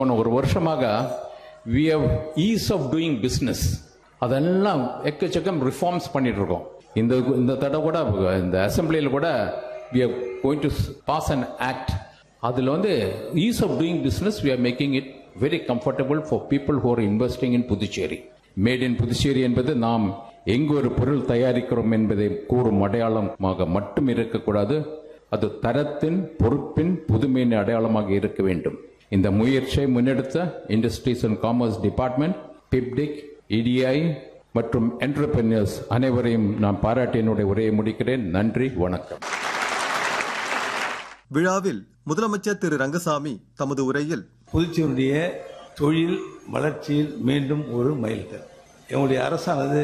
போன ஒரு வருஷமாக we have ease of doing business அதெல்லாம் எக்கச்சக்கம் ரிஃபார்ம்ஸ் பண்ணிட்டு இருக்கோம் இந்த இந்த தடவை கூட இந்த அசம்பிளியில் கூட we are going to pass an act அதில் வந்து ease of doing business we are making it very comfortable for people who are investing in Puducherry made in Puducherry என்பது நாம் எங்கு ஒரு பொருள் தயாரிக்கிறோம் என்பதை கூறும் அடையாளமாக மட்டும் இருக்கக்கூடாது அது தரத்தின் பொறுப்பின் புதுமையின் அடையாளமாக இருக்க வேண்டும் இந்த முயற்சியை முன்னெடுத்த industries and commerce department PIPDIC EDI மற்றும் என்டர்பிரினியர்ஸ் அனைவரையும் நான் பாராட்டி என்னுடைய உரையை முடிக்கிறேன் நன்றி வணக்கம் விழாவில் முதலமைச்சர் திரு ரங்கசாமி தமது உரையில் புதுச்சேரியுடைய தொழில் வளர்ச்சியில் மீண்டும் ஒரு மைல்கல் எங்களுடைய அரசானது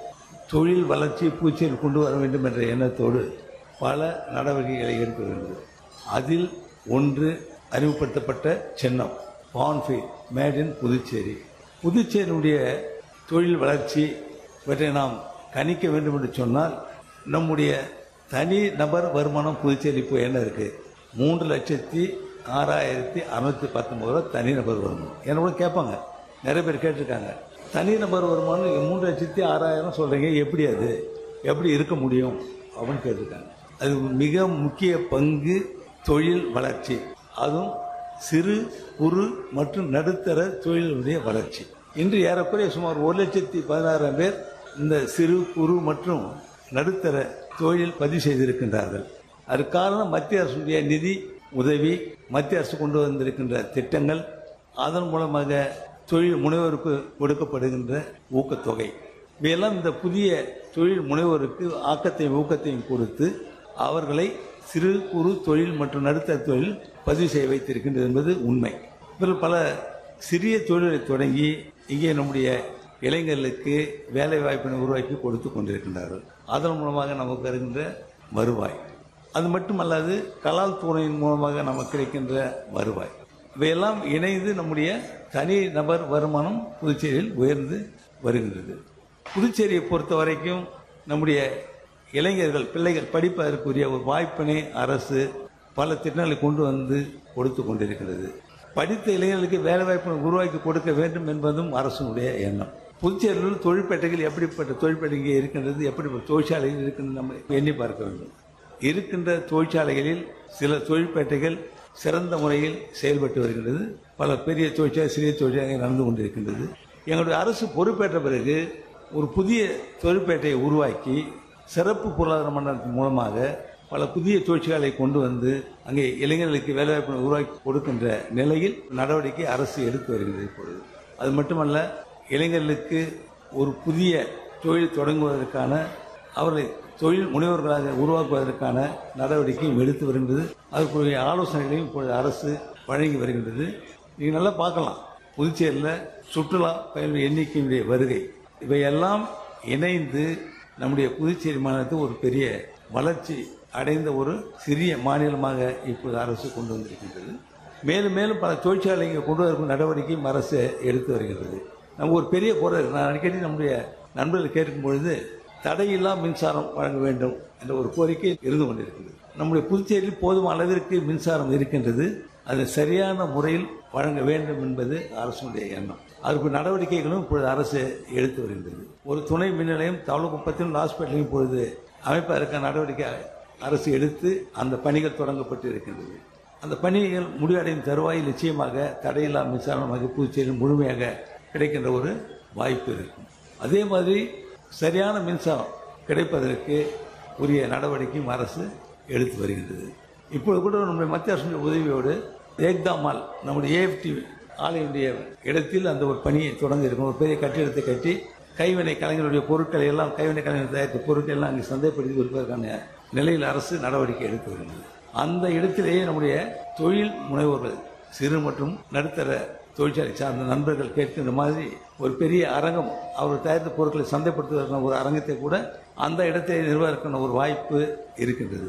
தொழில் வளர்ச்சி புதுச்சேரியில் கொண்டு வர வேண்டும் என்ற எண்ணத்தோடு பல நடவடிக்கைகளை எடுக்க வேண்டும் அதில் ஒன்று அறிமுகப்படுத்தப்பட்ட சின்னம் பான்ஃபே மேட் இன் புதுச்சேரி புதுச்சேரியுடைய தொழில் வளர்ச்சி இவற்றை நாம் கணிக்க வேண்டும் என்று சொன்னால் நம்முடைய தனி நபர் வருமானம் புதுச்சேரி இப்போ என்ன இருக்கு மூன்று லட்சத்தி ஆறாயிரத்தி அறுநூத்தி பத்தொன்பது ரூபா தனிநபர் வருமானம் என்னோட கேட்பாங்க நிறைய பேர் கேட்டிருக்காங்க தனிநபர் வருமானம் மூன்று லட்சத்தி ஆறாயிரம் சொல்றீங்க எப்படி அது எப்படி இருக்க முடியும் அப்படின்னு கேட்டிருக்காங்க அது மிக முக்கிய பங்கு தொழில் வளர்ச்சி அதுவும் சிறு குறு மற்றும் நடுத்தர தொழிலுடைய வளர்ச்சி இன்று ஏறக்குறைய சுமார் ஒரு லட்சத்தி பதினாறாயிரம் பேர் இந்த சிறு குறு மற்றும் நடுத்தர தொழில் பதிவு செய்திருக்கின்றார்கள் அதற்கு காரணம் மத்திய அரசுடைய நிதி உதவி மத்திய அரசு கொண்டு வந்திருக்கின்ற திட்டங்கள் அதன் மூலமாக தொழில் முனைவோருக்கு கொடுக்கப்படுகின்ற ஊக்கத்தொகை இவையெல்லாம் இந்த புதிய தொழில் முனைவோருக்கு ஆக்கத்தையும் ஊக்கத்தையும் கொடுத்து அவர்களை சிறு குறு தொழில் மற்றும் நடுத்தர தொழில் பதிவு செய்ய வைத்திருக்கின்றது என்பது உண்மை இவர்கள் பல சிறிய தொழிலை தொடங்கி இங்கே நம்முடைய இளைஞர்களுக்கு வேலை வாய்ப்பினை உருவாக்கி கொடுத்து கொண்டிருக்கின்றார்கள் அதன் மூலமாக நமக்கு வருகின்ற வருவாய் அது மட்டுமல்லாது கலால் துறையின் மூலமாக நமக்கு கிடைக்கின்ற வருவாய் இவையெல்லாம் இணைந்து நம்முடைய தனி நபர் வருமானம் புதுச்சேரியில் உயர்ந்து வருகின்றது புதுச்சேரியை பொறுத்த வரைக்கும் நம்முடைய இளைஞர்கள் பிள்ளைகள் படிப்பதற்குரிய ஒரு வாய்ப்பினை அரசு பல திட்டங்களை கொண்டு வந்து கொடுத்து கொண்டிருக்கிறது படித்த இளைஞர்களுக்கு வேலை வாய்ப்பினை உருவாக்கி கொடுக்க வேண்டும் என்பதும் அரசுடைய எண்ணம் புதுச்சேரியில் தொழிற்பேட்டைகள் எப்படிப்பட்ட தொழிற்பேட்டை இங்கே இருக்கின்றது எப்படிப்பட்ட தொழிற்சாலைகள் இருக்கின்றது நம்ம எண்ணி பார்க்க வேண்டும் இருக்கின்ற தொழிற்சாலைகளில் சில தொழிற்பேட்டைகள் சிறந்த முறையில் செயல்பட்டு வருகின்றது பல பெரிய தொழிற்சாலை சிறிய தொழிற்சாலை நடந்து கொண்டிருக்கின்றது எங்களுடைய அரசு பொறுப்பேற்ற பிறகு ஒரு புதிய தொழிற்பேட்டையை உருவாக்கி சிறப்பு பொருளாதார மண்டலத்தின் மூலமாக பல புதிய தொழிற்சாலை கொண்டு வந்து அங்கே இளைஞர்களுக்கு வேலைவாய்ப்பு உருவாக்கி கொடுக்கின்ற நிலையில் நடவடிக்கை அரசு எடுத்து வருகிறது இப்பொழுது அது மட்டுமல்ல இளைஞர்களுக்கு ஒரு புதிய தொழில் தொடங்குவதற்கான அவர்களை தொழில் முனைவர்களாக உருவாக்குவதற்கான நடவடிக்கையும் எடுத்து வருகின்றது அதுக்குரிய ஆலோசனைகளையும் இப்பொழுது அரசு வழங்கி வருகின்றது நீங்கள் நல்லா பார்க்கலாம் புதுச்சேரியில் சுற்றுலா பயணிகள் எண்ணிக்கையுடைய வருகை இவையெல்லாம் இணைந்து நம்முடைய புதுச்சேரி மாநிலத்தில் ஒரு பெரிய வளர்ச்சி அடைந்த ஒரு சிறிய மாநிலமாக இப்போது அரசு கொண்டு வந்திருக்கின்றது மேலும் மேலும் பல தொழிற்சாலைகள் கொண்டு வரும் நடவடிக்கையும் அரசு எடுத்து வருகின்றது நம்ம ஒரு பெரிய குறை நான் அடிக்கடி நம்முடைய நண்பர்கள் கேட்கும் பொழுது தடையில்லா மின்சாரம் வழங்க வேண்டும் என்ற ஒரு கோரிக்கை இருந்து கொண்டிருக்கிறது நம்முடைய புதுச்சேரியில் போதும் அளவிற்கு மின்சாரம் இருக்கின்றது அது சரியான முறையில் வழங்க வேண்டும் என்பது அரசுடைய எண்ணம் அதுக்கு நடவடிக்கைகளும் இப்பொழுது அரசு எடுத்து வருகின்றது ஒரு துணை மின் நிலையம் தவளக்குப்பத்திலும் ஹாஸ்பிட்டலையும் இப்பொழுது அமைப்பதற்கான நடவடிக்கை அரசு எடுத்து அந்த பணிகள் தொடங்கப்பட்டு இருக்கின்றது அந்த பணிகள் முடிவடையும் தருவாயில் நிச்சயமாக தடையில்லா மின்சாரமாக புதுச்சேரியில் முழுமையாக கிடைக்கின்ற ஒரு வாய்ப்பு இருக்கும் அதே மாதிரி சரியான மின்சாரம் கிடைப்பதற்கு உரிய நடவடிக்கையும் அரசு எடுத்து வருகின்றது இப்பொழுது கூட நம்முடைய மத்திய அரசுடைய உதவியோடு ஏக்தாமால் நம்முடைய ஏஎஃப்டி ஆலையுடைய இடத்தில் அந்த ஒரு பணியை தொடங்க இருக்கும் ஒரு பெரிய கட்டிடத்தை கட்டி கைவினை கலைஞருடைய பொருட்களை எல்லாம் கைவினை கலைஞர் தயாரித்த பொருட்கள் எல்லாம் அங்கே சந்தைப்படுத்தி கொடுப்பதற்கான நிலையில் அரசு நடவடிக்கை எடுத்து வருகிறது அந்த இடத்திலேயே நம்முடைய தொழில் முனைவோர்கள் சிறு மற்றும் நடுத்தர தொழிற்சாலை சார்ந்த நண்பர்கள் கேட்கின்ற மாதிரி ஒரு பெரிய அரங்கம் அவர் தயாரித்த பொருட்களை சந்தைப்படுத்துவதற்கான ஒரு அரங்கத்தை கூட அந்த இடத்தை நிறுவதற்கான ஒரு வாய்ப்பு இருக்கின்றது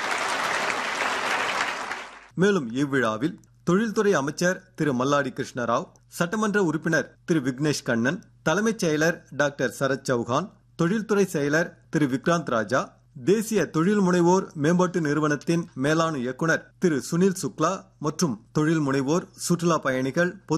மேலும் இவ்விழாவில் தொழில்துறை அமைச்சர் திரு மல்லாடி கிருஷ்ணராவ் சட்டமன்ற உறுப்பினர் திரு விக்னேஷ் கண்ணன் தலைமைச் செயலர் டாக்டர் சரத் சௌஹான் தொழில்துறை செயலர் திரு விக்ராந்த் ராஜா தேசிய தொழில் முனைவோர் மேம்பாட்டு நிறுவனத்தின் மேலாண் இயக்குனர் திரு சுனில் சுக்லா மற்றும் தொழில் முனைவோர் சுற்றுலா பயணிகள்